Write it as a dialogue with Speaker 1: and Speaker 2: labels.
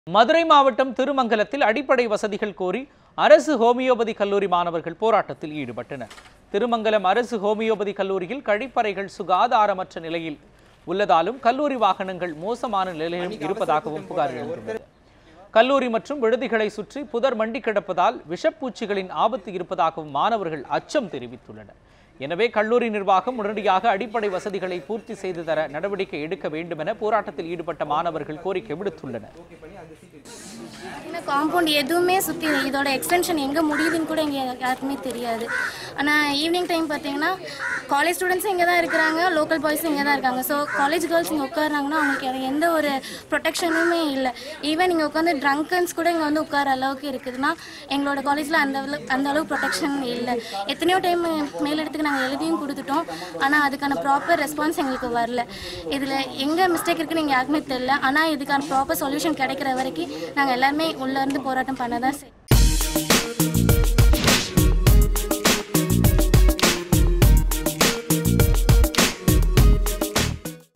Speaker 1: மதுரை மாவட்டம் திருமங்கலத்தில் அடிப்படை வசதிகள் கோரி அரசு ஹோமியோபதி கல்லூரி மாணவர்கள் போராட்டத்தில் ஈடுபட்டனர் திருமங்கலம் அரசு ஹோமியோபதி கல்லூரியில் கழிப்பறைகள் சுகாதாரமற்ற நிலையில் உள்ளதாலும் கல்லூரி வாகனங்கள் மோசமான நிலையிலும் இருப்பதாகவும் புகார் எழுந்துள்ளது கல்லூரி மற்றும் விடுதிகளை சுற்றி புதர் மண்டி கிடப்பதால் விஷப்பூச்சிகளின் ஆபத்து இருப்பதாகவும் மாணவர்கள் அச்சம் தெரிவித்துள்ளனர் எனவே கல்லூரி நிர்வாகம் உடனடியாக அடிப்படை வசதிகளை பூர்த்தி செய்து தர நடவடிக்கை எடுக்க வேண்டும் என போராட்டத்தில் ஈடுபட்ட மாணவர்கள் கோரிக்கை விடுத்துள்ளனர்
Speaker 2: இந்த காம்பவுண்ட் எதுவுமே சுற்றி இதோட எக்ஸ்டென்ஷன் எங்கே முடியுதுன்னு கூட இங்கே யாருக்குமே தெரியாது ஆனால் ஈவினிங் டைம் பார்த்தீங்கன்னா காலேஜ் ஸ்டூடெண்ட்ஸும் இங்கே தான் இருக்கிறாங்க லோக்கல் பாய்ஸும் இங்கே தான் இருக்காங்க ஸோ காலேஜ் கேர்ள்ஸ் இங்கே உட்காராங்கன்னா அவங்களுக்கு அது எந்த ஒரு ப்ரொடெக்ஷனுமே இல்லை ஈவன் இங்கே உட்காந்து ட்ரங்கன்ஸ் கூட இங்கே வந்து உட்கார அளவுக்கு இருக்குதுன்னா எங்களோட காலேஜில் அந்த அளவு அந்த அளவு ப்ரொடெக்ஷன் இல்லை எத்தனையோ டைம் மேலிடத்துக்கு நாங்கள் எழுதியும் கொடுத்துட்டோம் ஆனால் அதுக்கான ப்ராப்பர் ரெஸ்பான்ஸ் எங்களுக்கு வரல இதில் எங்கே மிஸ்டேக் இருக்குன்னு எங்கள் யாருக்குமே தெரியல ஆனால் இதுக்கான ப்ராப்பர் சொல்யூஷன் கிடைக்கிற வரைக்கும் நாங்கள் எல்லாருமே உள்ளேருந்து போராட்டம் பண்ண தான் செய்